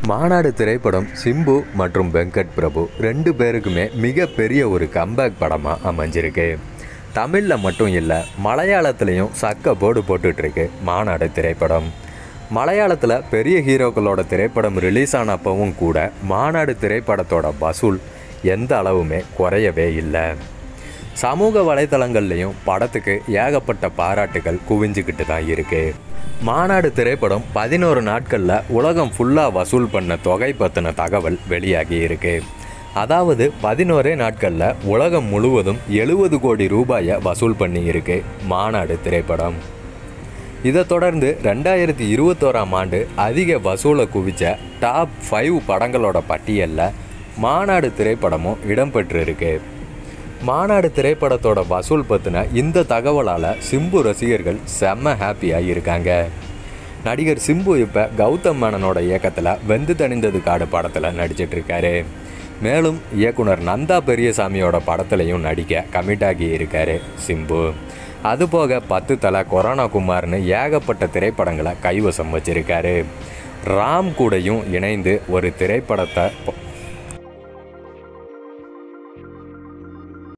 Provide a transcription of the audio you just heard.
மாநாடு திரைப்படம் சிம்பு மற்றும் வெங்கட் பிரபு ரெண்டு பேருக்குமே மிகப்பெரிய ஒரு கம்பேக் படமாக அமைஞ்சிருக்கு தமிழில் மட்டும் இல்லை மலையாளத்துலேயும் சக்க போர்டு போட்டுட்ருக்கு மாநாடு திரைப்படம் மலையாளத்தில் பெரிய ஹீரோக்களோட திரைப்படம் ரிலீஸ் ஆனப்பவும் கூட மாநாடு திரைப்படத்தோட வசூல் எந்த அளவுமே குறையவே இல்லை சமூக வலைத்தளங்கள்லையும் படத்துக்கு ஏகப்பட்ட பாராட்டுகள் குவிஞ்சுக்கிட்டு தான் இருக்குது மாநாடு திரைப்படம் பதினோரு நாட்களில் உலகம் ஃபுல்லாக வசூல் பண்ண தொகை பற்றின தகவல் வெளியாகி இருக்கு அதாவது பதினோரே நாட்களில் உலகம் முழுவதும் எழுபது கோடி ரூபாயை வசூல் பண்ணி இருக்கு மாநாடு திரைப்படம் இதை தொடர்ந்து ரெண்டாயிரத்தி இருபத்தோராம் ஆண்டு அதிக வசூலை குவிச்ச டாப் ஃபைவ் படங்களோட பட்டியலில் மாநாடு திரைப்படமும் இடம்பெற்றிருக்கு மாநாடு திரைப்படத்தோட வசூல் பற்றின இந்த தகவலால் சிம்பு ரசிகர்கள் செம்ம ஹாப்பியாக இருக்காங்க நடிகர் சிம்பு இப்போ கௌதம் மேனனோட இயக்கத்தில் வெந்து தணிந்தது காடு படத்தில் நடிச்சிட்டு இருக்காரு மேலும் இயக்குனர் நந்தா பெரியசாமியோட படத்துலையும் நடிக்க கமிட் ஆகி இருக்காரு சிம்பு அதுபோக பத்து தலை கொரோனா குமார்னு ஏகப்பட்ட திரைப்படங்களை கைவசம் வச்சிருக்காரு ராம் கூடயும் இணைந்து ஒரு திரைப்படத்தை